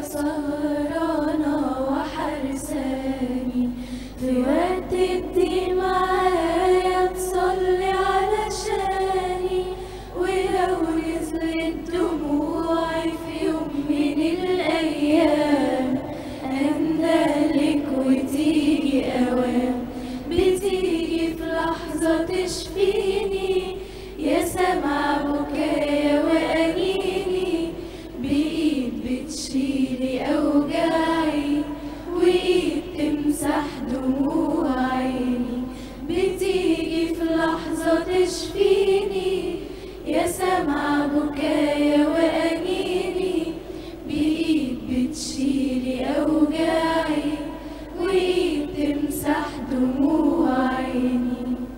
سهرانة وحرساني في وقت الضيق معايا تصلي علشاني ولو نزلت دموعي في يوم من الأيام أندلك وتيجي أوام بتيجي في لحظة تشفيني يا سمع بكايا وأنيني بإيد بتشيلي أوجاعي وإيد تمسح دموع عيني بتيجي في لحظة تشفيني يا سمع بكايا وأنيني بإيد بتشيلي أوجاعي وإيد تمسح دموع عيني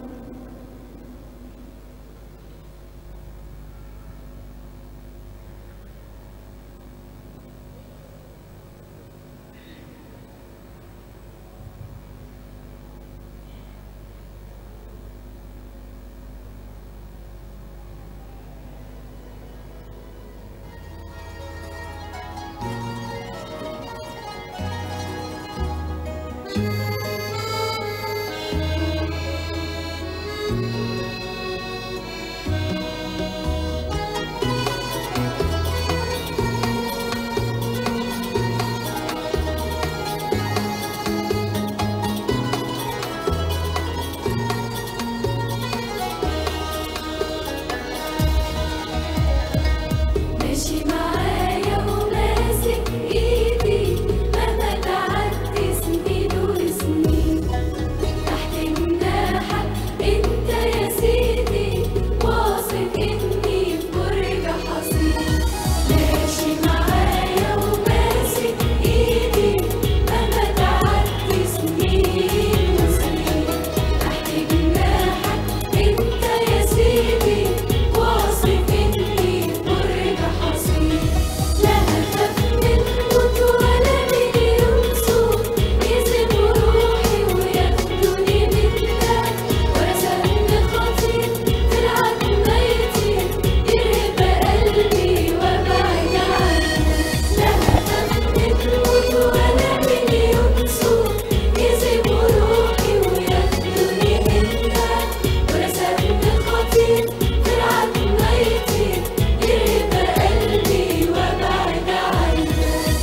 ماشي معايا وماسك ايدي مهما تعدي سنين وسنين تحت جناحك انت يا سيدي واثق اني في برج حصين ماشي معايا وماسك ايدي مهما تعدي سنين وسنين تحت جناحك انت يا سيدي واثق اني في برج حصين لا هخاف من الموت ولا من ينصر يسيب روحي وياخدوني منك ولا سهم خطير في العتمة يطير يرهب قلبي وابعد عنك لا هخاف من الموت ولا من ينصر يسيب روحي وياخدوني منك ولا سهم خطير في العتمة يطير يرهب قلبي وابعد عنك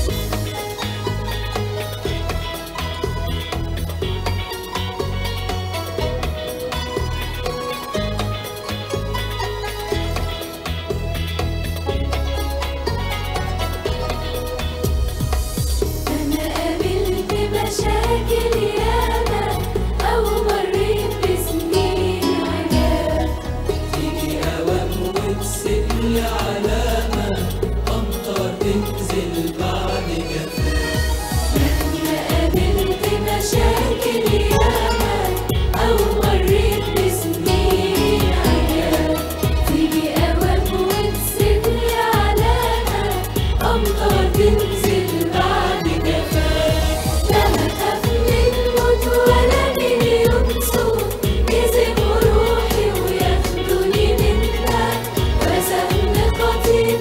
أنا قابلت مشاكل ياما أو مريت بسنين عذاب تيجي أوام وتسيبلي علامة أمطار تنزل بعد جفاف مهما قابلت مشاكل ياما أو مريت بسنين عذاب تيجي أوام وتسيبلي علامة أمطار تنزل بعد جفاف لا هخاف من الموت ولا من ينصر يسيبوا روحي وياخدوني منك ولا سهم خطير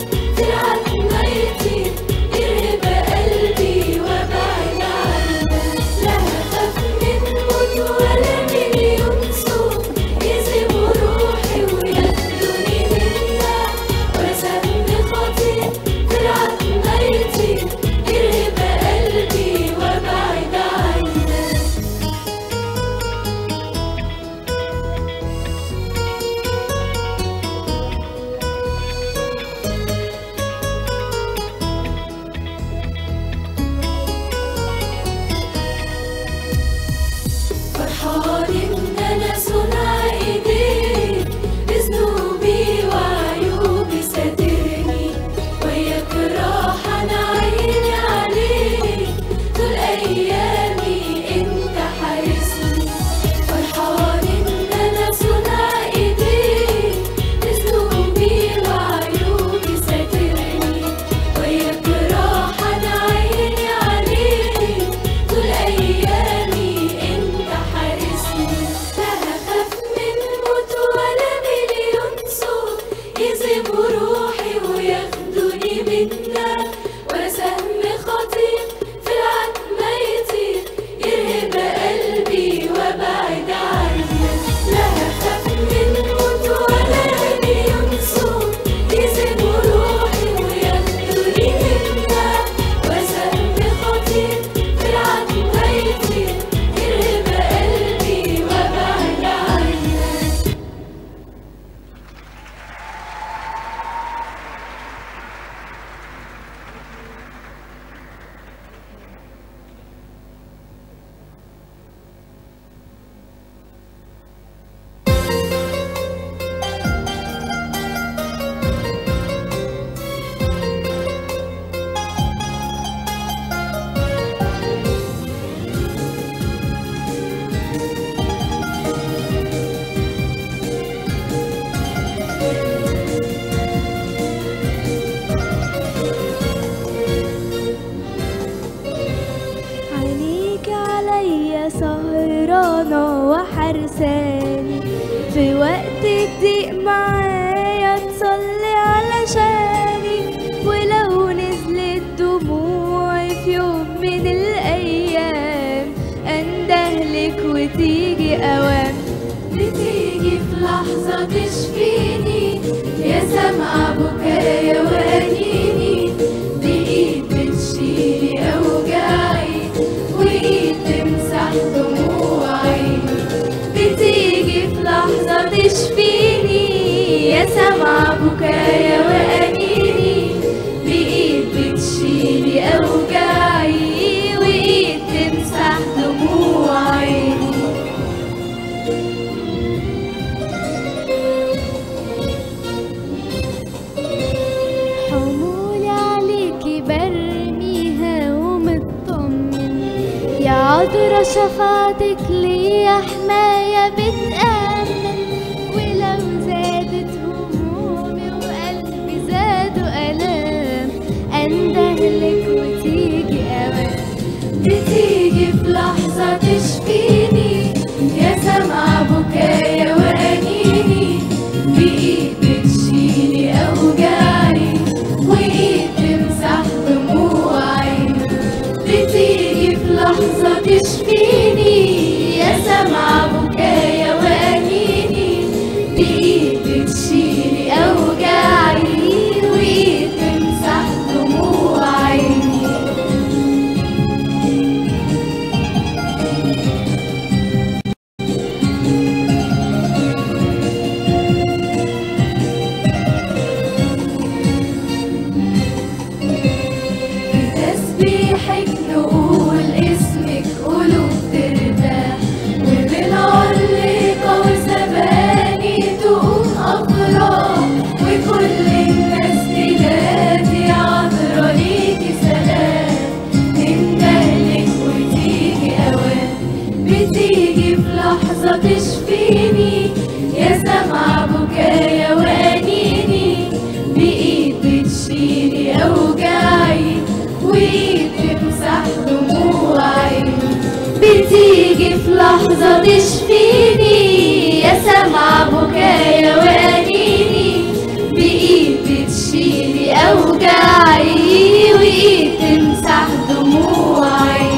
لساني في وقت الضيق معايا تصلي علشاني ولو نزلت دموعي في يوم من الأيام أندهلك وتيجي أوام بتيجي في لحظة تشفيني يا سمع بكايا وأنيني بإيد بتشيلي أوجاعي وإيد تمسح دموعي بتيجي في لحظة تشفيني يا سمع بكايا وأنيني بإيد بتشيلي أوجاعي وإيد تمسح دموعي حمولي عليكي برميها ومطمن يا عذرة شفاعتك ليا حماية بتأمن ولو زادت همومي وقلبي زادوا ألام أندهلك وتيجي أوام بتيجي في لحظة تشفيني يا سمع بكايا وأنيني بإيد بتشيلي أوجاعي وإيد تمسح دموعي بتيجي في لحظة تشفيني يا سمع بكايا وأنيني بإيد بتشيلي أوجاعي وإيد تمسح دموعي بتسبيحك نقول اسمك قلوب ترتاح وبنعلق وسباني تقوم أفراح وكل الناس تنادي عذرا ليكي سلام تندهلك وتيجي أوام بتيجي في لحظة تشفيني يا سمع بكايا وأنيني بإيد بتشيلي أوجاعي وإيد تمسح دموعي بتيجي في لحظة تشفيني يا سمع بكايا وأنيني بإيد بتشيلي أوجاعي وإيد تمسح دموعي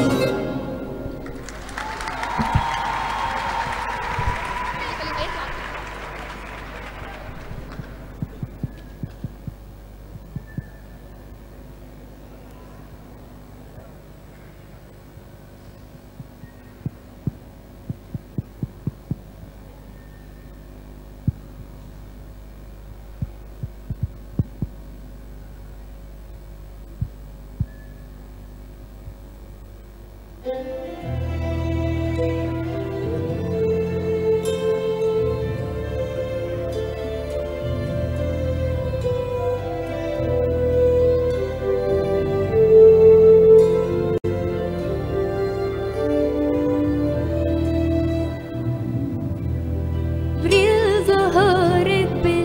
بريل ظهرت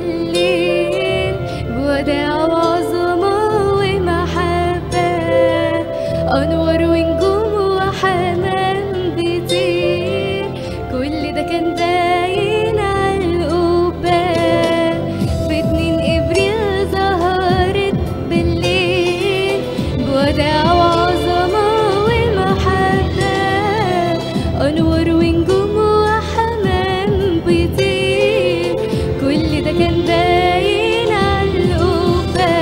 بالليل بوداع وعظمة ومحبة أنوار ونجوم وحمام بيطير كل ده كان باين على القبة في اتنين إبريل ظهرت بالليل بوداع وعظمة ومحبة أنوار ونجوم وحمام بيطير كل ده كان باين على القبة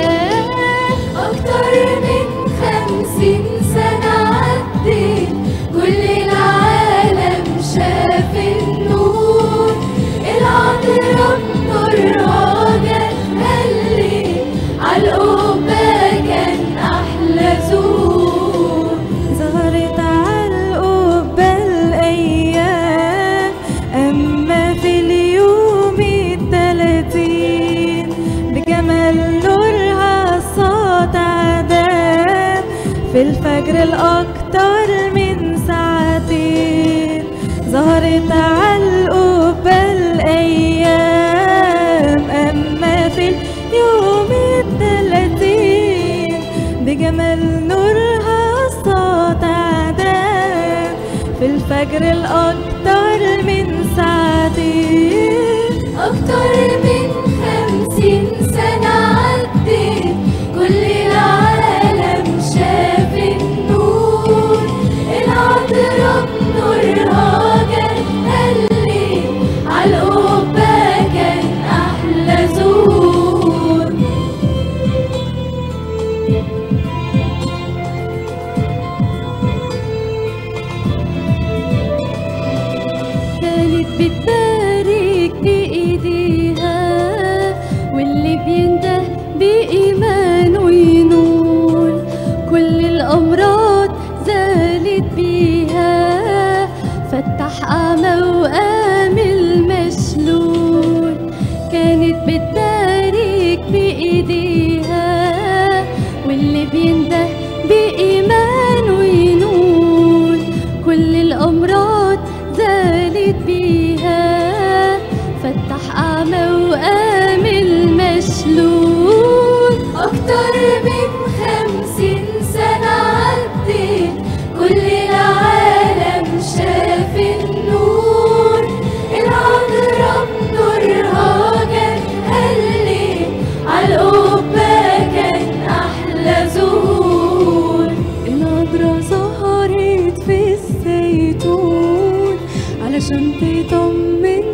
أكتر من خمسين سنة عدت كل العالم شاف النور العذراء بنورها جت هلت عالقبة كان أحلى زور ظهرت عالقبة الأيام أما في اليوم التلاتين بجمال نورها الصوت عدام في الفجر الأكتر من ساعتين ظهرت عالقبة الأيام أما في اليوم التلاتين بجمال نورها الساطع دام في الفجر الأكتر من أكتر من خمسين سنة عدت كل العالم شاف النور العذراء بنورها جت قلي عالقبة كان أحلى زور كانت بتبارك بإيديها واللي بينده بإيمانه ينول كل الأمراض زالت بيها فتح أعمى وقام المشلول كانت بتبارك بإيديها واللي بينده بإيمانه ينول كل الأمراض زالت بيها فتح أعمى وقام المشلول أكتر من خمسين سنة عدت كل العالم شاف النور العذراء بنورها جت قلي عالقبة كان أحلى زور النضرة ظهرت في الزيتون علشان تطمن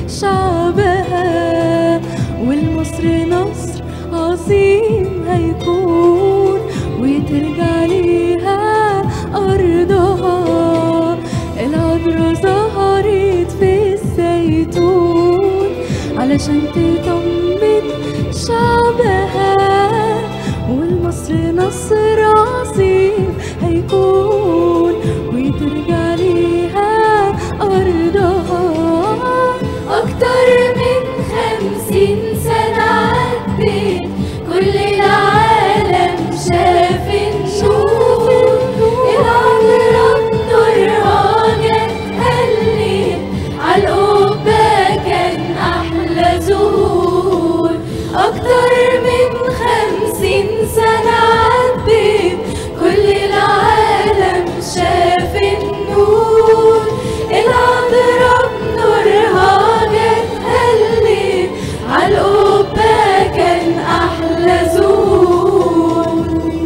شعبها والمصر نصر عظيم هيكون وترجع ليها أرضها العذراء ظهرت في الزيتون علشان تطمن شعبها والمصر نصر عظيم هيكون وترجع ليها أرضها أكتر من خمسين سنة عدت كل العالم شاف النور العذراء بنورها جت قلي عالقبة كان أحلى زهور أكتر من خمسين سنة عدت كل العالم شاف النور العذراء بنورها جت قلي عالقبة كان أحلى زهور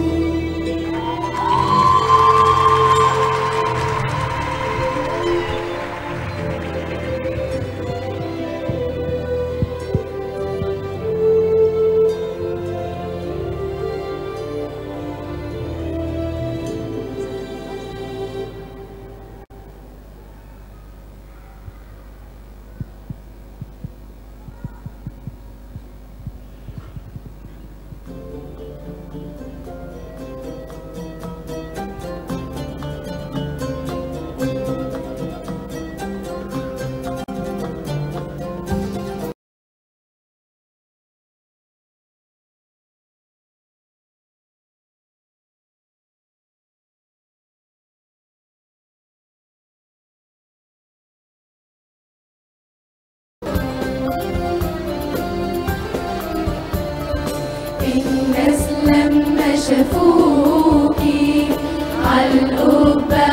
الناس لما شافوكي عالقبة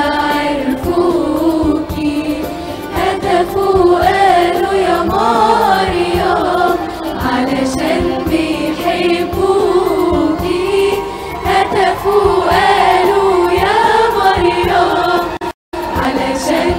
عرفوكي هتفوا قالوا يا مريم علشان بيحبوكي هتفوا قالوا يا مريم علشان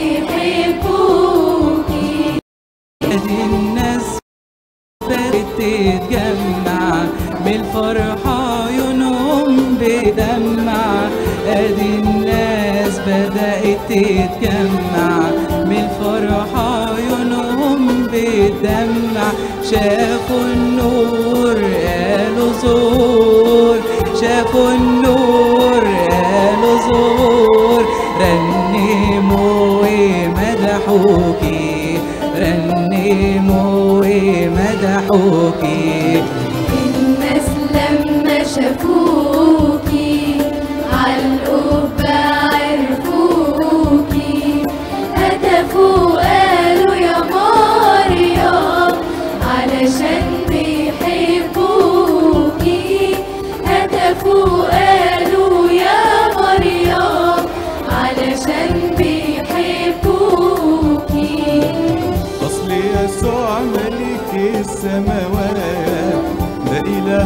بيحبوكي ادي الناس بدأت تتجمع بالفرحة عيونهم بدمع ادي الناس بدأت تتجمع بالفرحة عيونهم بدمع شافوا النور قالوا زور شافوا النور قالوا زور رنموا ومدحوكي رنموا ومدحوكي الناس لما شافوكي عالقبة عرفوكي هتفوا قالوا يا مريم علشان بيحبوكي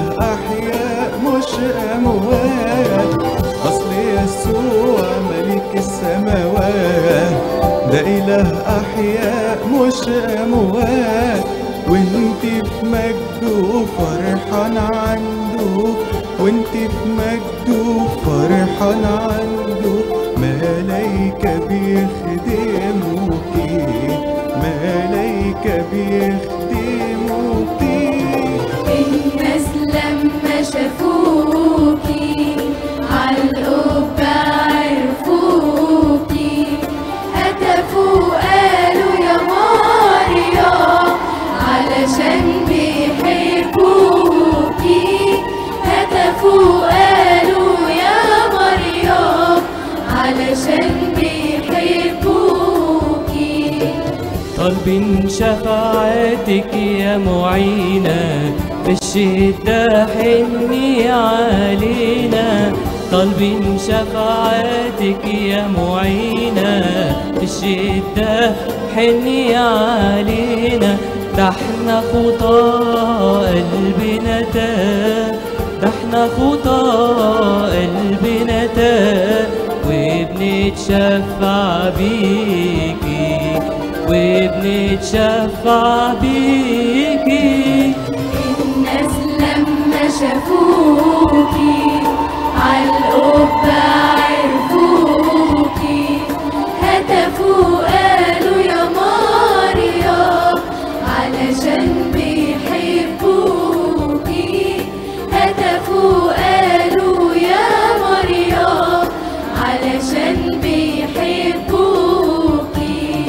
أحياء مش أموات أصل يسوع ملك السماوات ده إله أحياء مش أموات وانت في مجده فرحان عنده وانت في مجده فرحان عنده ملايكة بيخدموكي ملايكة بيخدموكي الناس لما شافوكي عالقبة عرفوكي هتفوا قالوا يا مريم علشان بيحبوكي هتفوا قالوا يا مريم علشان بيحبوكي طالبين شفاعتك يا معينة في الشدة حني علينا طالبين شفاعتك يا معينة في الشدة حني علينا ده احنا خطى قلبنا تاه ده احنا خطى قلبنا تاه وبنتشفع بيكي وبنتشفع بيكي الناس لما شافوكي عالقبة عرفوكي هتفوا قالوا يا مريم علشان بيحبوكي هتفوا قالوا يا مريم علشان بيحبوكي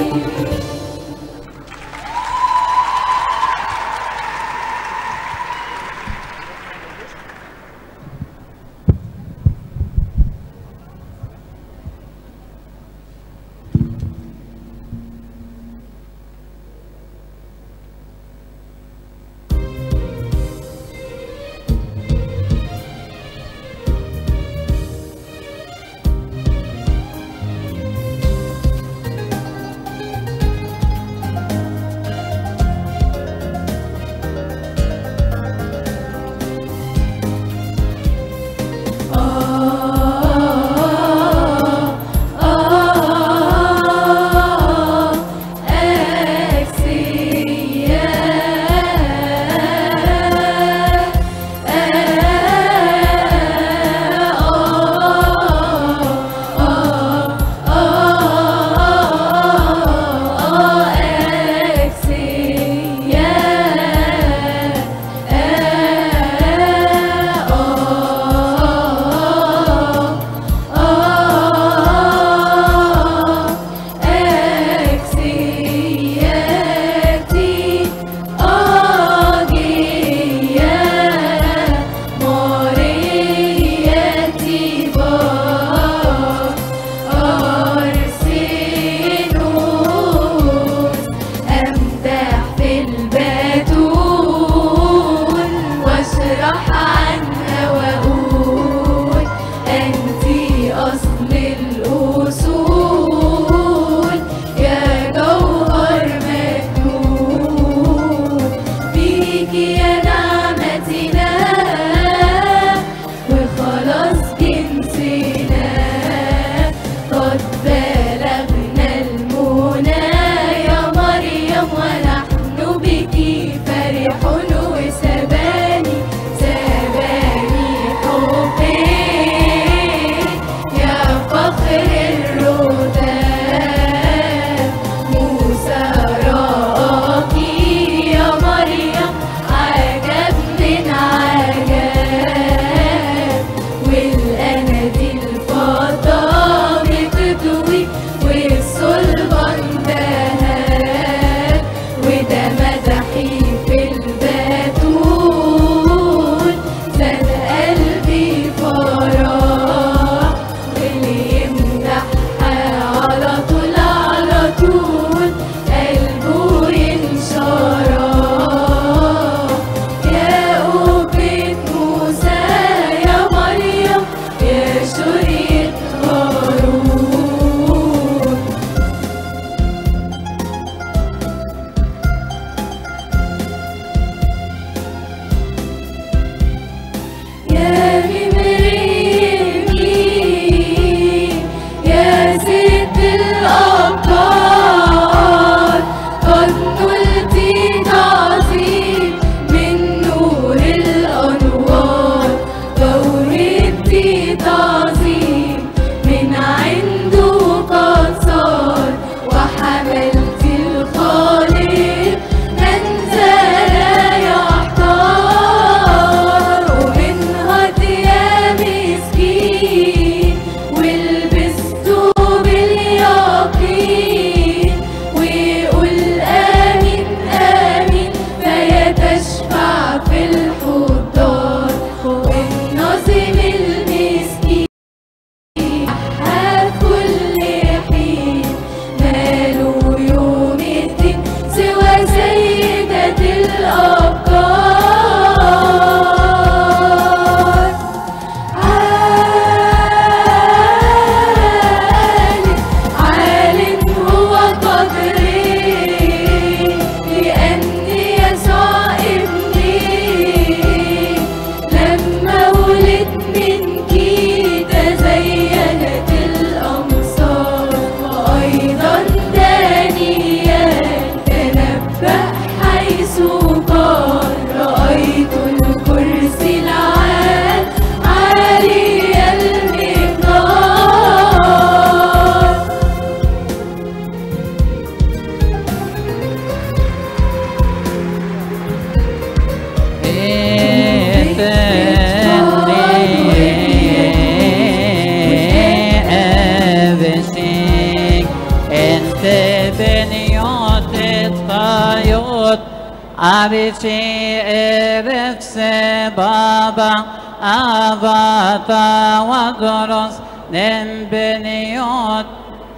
Arici erefse baba avata vadros nembeniot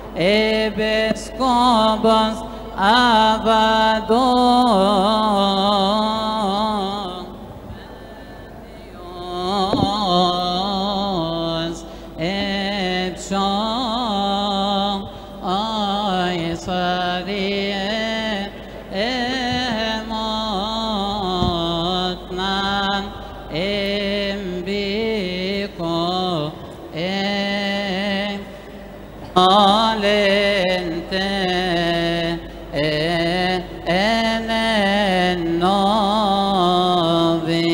episkopos avadon Dios epshon aisarie emotnan embiko em alente enen novi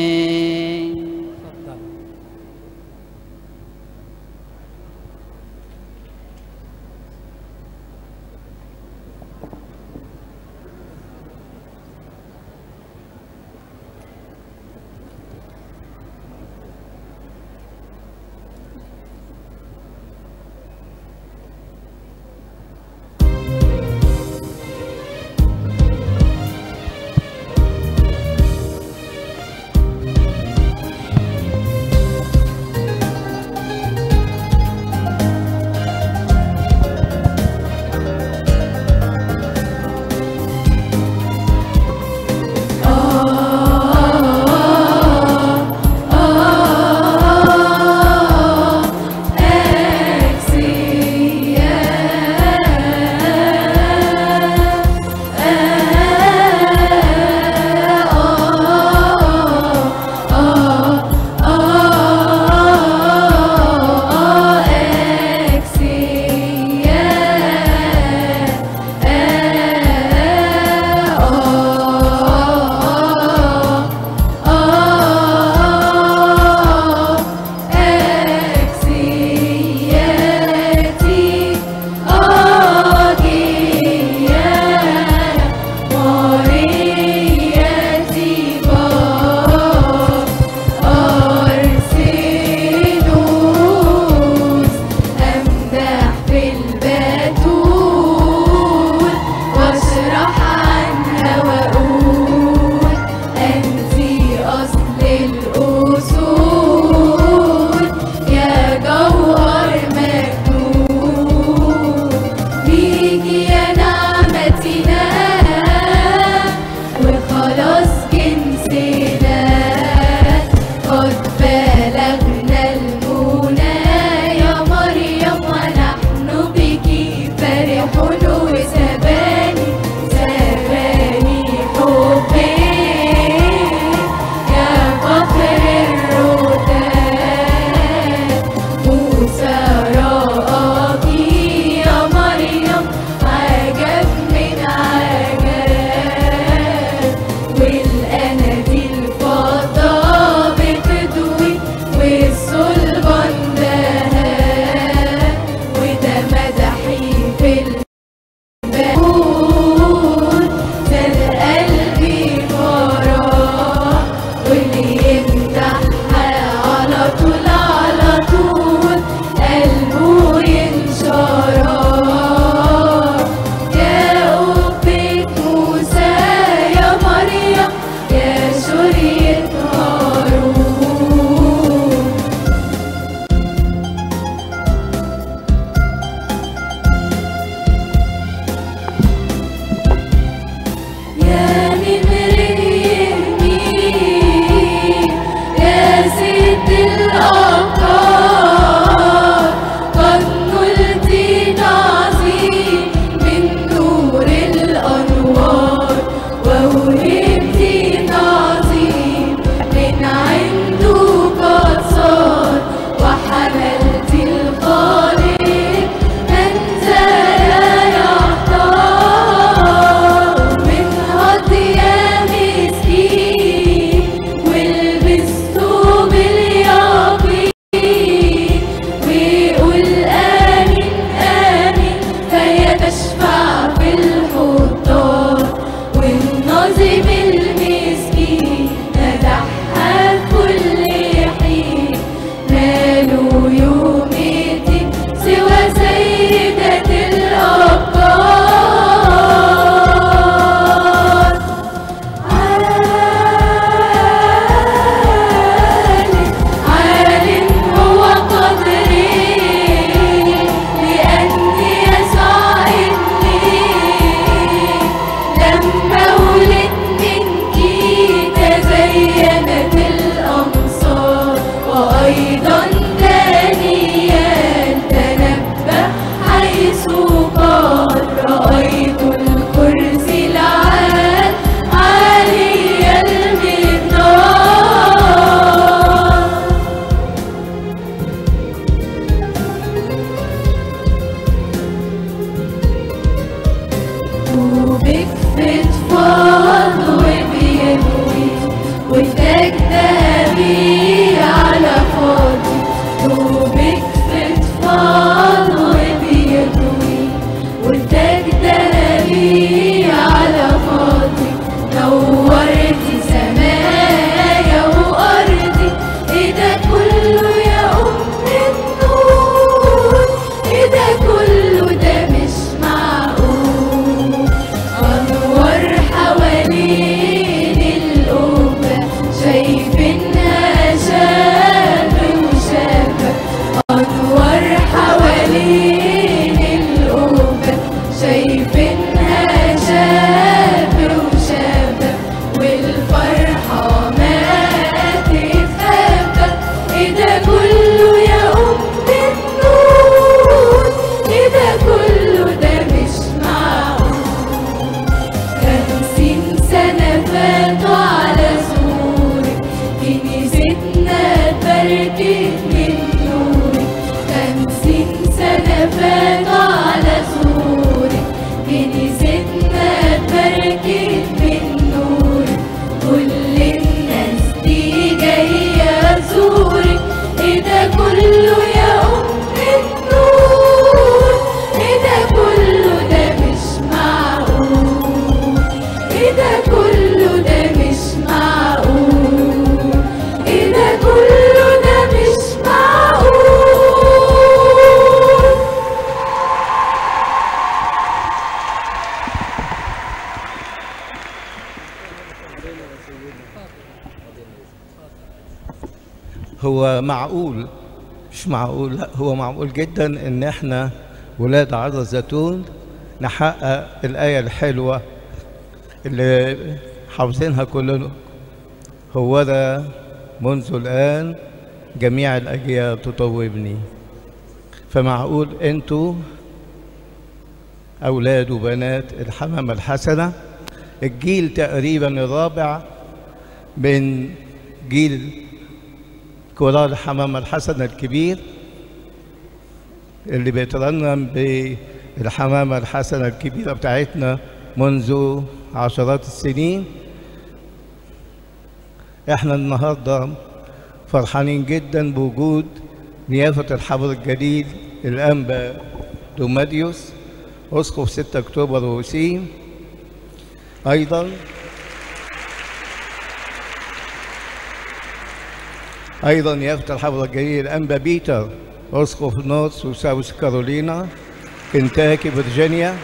وأيضا دانيال تنبأ حيث قال رأيت الكرسي العال عالي المقدار وبكفة فضل وبيدوي وتاج ذهبي على فاضي وبكفة فضل وبيدوي وتاج ذهبي على فاضي نورت سمايا وأرضي إيه ده كله يا أم النور إيه ده كله ده مش معقول أنوار حوالين القبة شايفينها شاب وشابة أنوار حوالين القبة شايفينها شاب وشابة والفرحة ما تتخبى إيه ده كله يا أم النور إيه ده كله ده مش معقول خمسين سنة فاتوا على زورك كنيستنا اتبركت من نورك خمسين سنة فاتوا على زورك كنيستنا اتبركت من نورك كل الناس دي جاية تزورك ايه ده كله يا أم النور ايه ده كله ده مش معقول ايه ده كله ده مش معقول ايه ده كله ده مش معقول هو معقول مش معقول لا هو معقول جدا ان احنا ولاد عرض الزيتون نحقق الآية الحلوة اللي حافظينها كلنا هو ده منذ الآن جميع الأجيال تطوبني فمعقول انتوا أولاد وبنات الحمامة الحسنة الجيل تقريبا الرابع من جيل كورال الحمامة الحسنة الكبير اللي بيترنم بالحمامة الحسنة الكبيرة بتاعتنا منذ عشرات السنين احنا النهاردة فرحانين جدا بوجود نيافة الحبر الجليل الأنبا دوماديوس أسقف 6 أكتوبر وسيم أيضا أيضا يافت الحفظ الجليل الأنبا بيتر أسقف نورث وساوث كارولينا كنتاكي فيرجينيا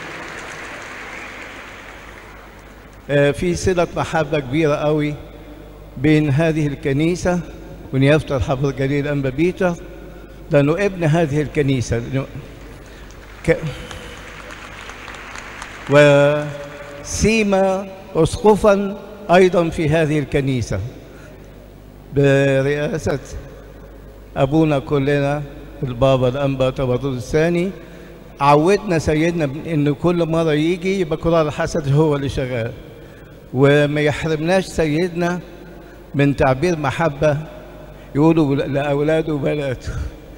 آه، في صلة محبة كبيرة قوي بين هذه الكنيسة ونيافة الحفظ الجليل الأنبا بيتر لأنه ابن هذه الكنيسة لأنه ك... وسيما أسقفا أيضا في هذه الكنيسة برئاسة أبونا كلنا البابا الأنبا تبرد الثاني عودنا سيدنا إن كل مرة يجي يبقى قرار الحسد هو اللي شغال وما يحرمناش سيدنا من تعبير محبة يقولوا لأولاده وبناته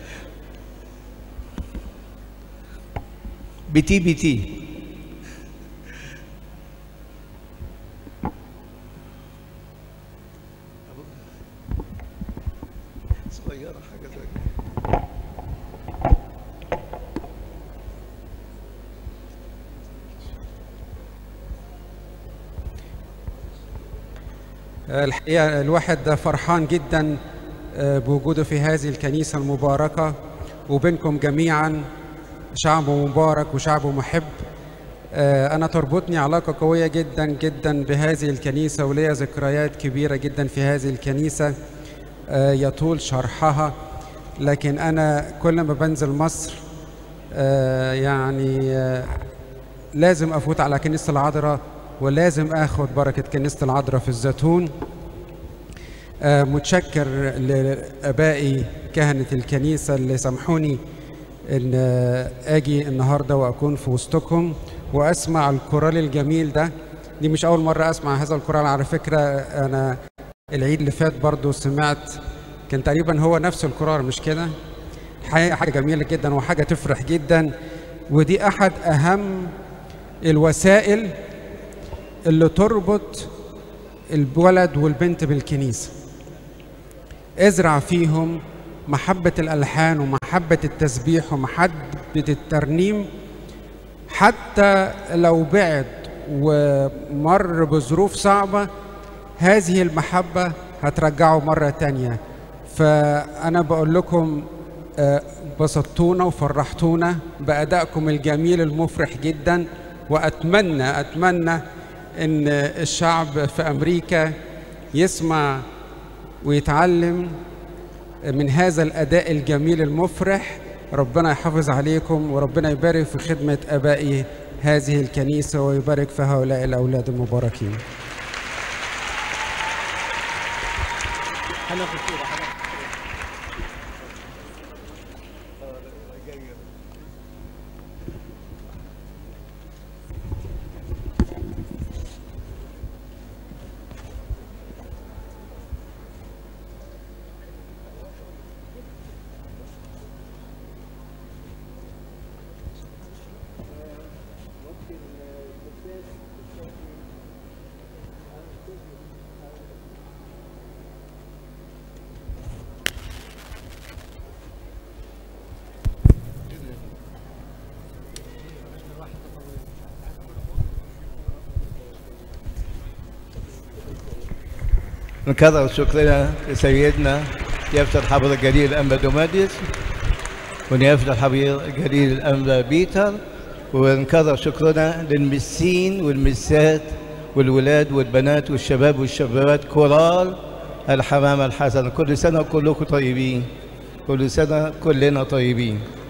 بتي بتي صغيرة حاجة زي كده. الحقيقة الواحد فرحان جدا آه، بوجوده في هذه الكنيسة المباركة وبينكم جميعا شعب مبارك وشعب محب آه، أنا تربطني علاقة قوية جدا جدا بهذه الكنيسة وليا ذكريات كبيرة جدا في هذه الكنيسة آه، يطول شرحها لكن أنا كل ما بنزل مصر آه، يعني آه، لازم أفوت على كنيسة العذراء ولازم آخد بركة كنيسة العذراء في الزيتون آه، متشكر لابائي كهنه الكنيسه اللي سامحوني ان آه، اجي النهارده واكون في وسطكم واسمع الكورال الجميل ده دي مش اول مره اسمع هذا الكورال على فكره انا العيد اللي فات برضو سمعت كان تقريبا هو نفس الكورال مش كده حقيقة حاجه جميله جدا وحاجه تفرح جدا ودي احد اهم الوسائل اللي تربط الولد والبنت بالكنيسه ازرع فيهم محبة الألحان ومحبة التسبيح ومحبة الترنيم حتى لو بعد ومر بظروف صعبة هذه المحبة هترجعه مرة تانية فأنا بقول لكم آه، بسطتونا وفرحتونا بأدائكم الجميل المفرح جدا وأتمنى أتمنى إن الشعب في أمريكا يسمع ويتعلم من هذا الأداء الجميل المفرح ربنا يحافظ عليكم وربنا يبارك في خدمة أبائي هذه الكنيسة ويبارك في هؤلاء الأولاد المباركين نكرر شكرنا لسيدنا يافت الحبر الجليل الأنبا دوماديس ونيافة الحبير الجليل الأنبا بيتر ونكرر شكرنا للمسين والمسات والولاد والبنات والشباب والشابات كورال الحمام الحسن كل سنة وكلكم طيبين كل سنة كلنا طيبين